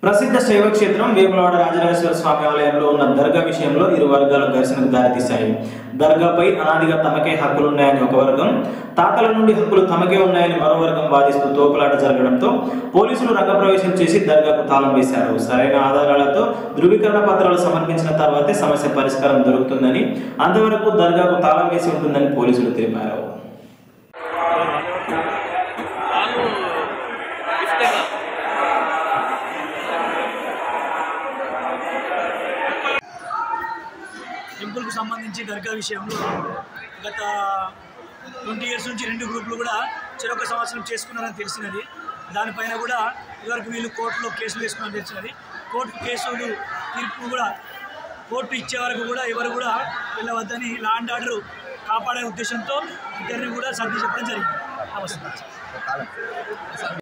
ప్రసిద్ధ శైవ క్షేత్రం వేములవాడ రాజరాజేశ్వర స్వామి ఆలయంలో ఉన్న దర్గా విషయంలో ఇరు వర్గాలు ఘర్షణకు దారితీశాయి దర్గాపై అనాదిగా తమకే హక్కులున్నాయని ఒక వర్గం తాతల నుండి హక్కులు తమకే ఉన్నాయని మరో వర్గం వాదిస్తూ తోపులాట జరగడంతో పోలీసులు రంగప్రవేశం చేసి దర్గాకు తాళం వేశారు సరైన ఆధారాలతో ధృవీకరణ పత్రాలు సమర్పించిన తర్వాతే సమస్య పరిష్కారం దొరుకుతుందని అంతవరకు దర్గాకు తాళం వేసి ఉంటుందని పోలీసులు తెలిపారు టెంపుల్కి సంబంధించి దర్గా విషయంలో గత ట్వంటీ ఇయర్స్ నుంచి రెండు గ్రూపులు కూడా చెరొక సంవత్సరం చేసుకున్నారని తెలిసినది దానిపైన కూడా ఇదివరకు వీళ్ళు కోర్టులో కేసులు వేసుకున్నారని తెలిసినది కోర్టు కేసులు తీర్పు కూడా కోర్టు ఇచ్చే వరకు కూడా ఎవరు కూడా వెళ్ళవద్దని లా అండ్ ఆర్డర్ కాపాడే ఉద్దేశంతో ఇద్దరిని కూడా సర్ది చెప్పడం జరిగింది నమస్తే